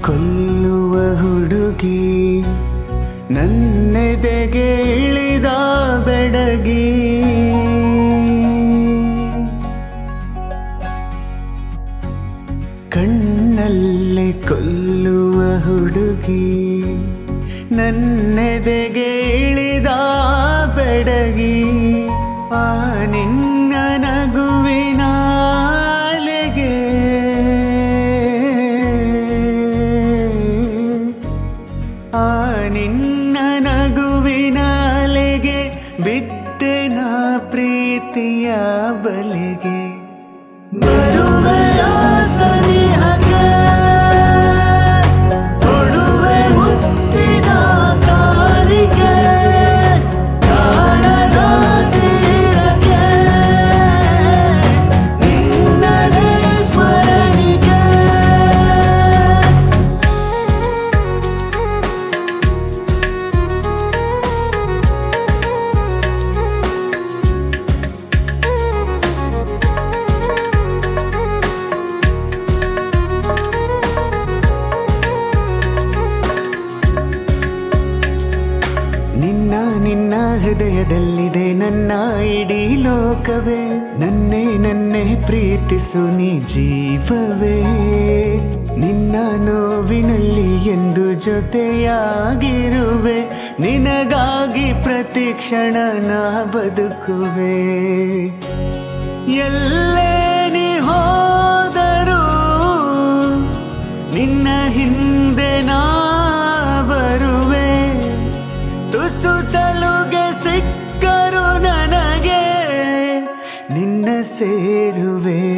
ಕೊಲ್ಲುವ ಹುಡುಗಿ ನನ್ನೆದೆಗೆ ಇಳಿದ ಬೆಡಗಿ ಕಣ್ಣಲ್ಲೇ ಕೊಲ್ಲುವ ಹುಡುಗಿ ನನ್ನೆದೆಗೆ ಇಳಿದ ಬೆಡಗಿ ಆ ನಿನ್ನ ನಗುವಿನ ಅಲೆಗೆ ಆ ನಿನ್ನ ನಗುವಿನ ಅಲೆಗೆ ಬಿದ್ದೆನ ಪ್ರೀತಿಯ ಬಲೆಗೆ ಬರುವೆಯ ಸನಿಹಕ್ಕೆ ಕೊಡುವೆ ಮುತ್ತಿನ ಕಾಣಿಕೆ ಕಾಣದ ತೀರಕ್ಕೆ ನಿನ್ನದೇ ಸ್ಮರಣಿಕೆ ನಿನ್ನ ನಿನ್ನ ಹೃದಯದಲ್ಲಿದೆ ನನ್ನ ಇಡೀ ಲೋಕವೇ ನನ್ನೇ ನನ್ನೇ ಪ್ರೀತಿಸು ನೀ ಜೀವವೇ ನಿನ್ನ ನೋವಿನಲ್ಲಿ ಎಂದು ಜೊತೆಯಾಗಿರುವೆ ನಿನಗಾಗಿ ಪ್ರತಿ ಕ್ಷಣ ನಾ ಬದುಕುವೆ ಎಲ್ಲೇ ನೀ ಹೋದರೂ ನಿನ್ನ ಹಿಂದೆ ನಾ ಬರುವೆ ತುಸು ಸಲುಗೆ ಸಿಕ್ಕರು ನನಗೆ ನಿನ್ನ ಸೇರುವೆ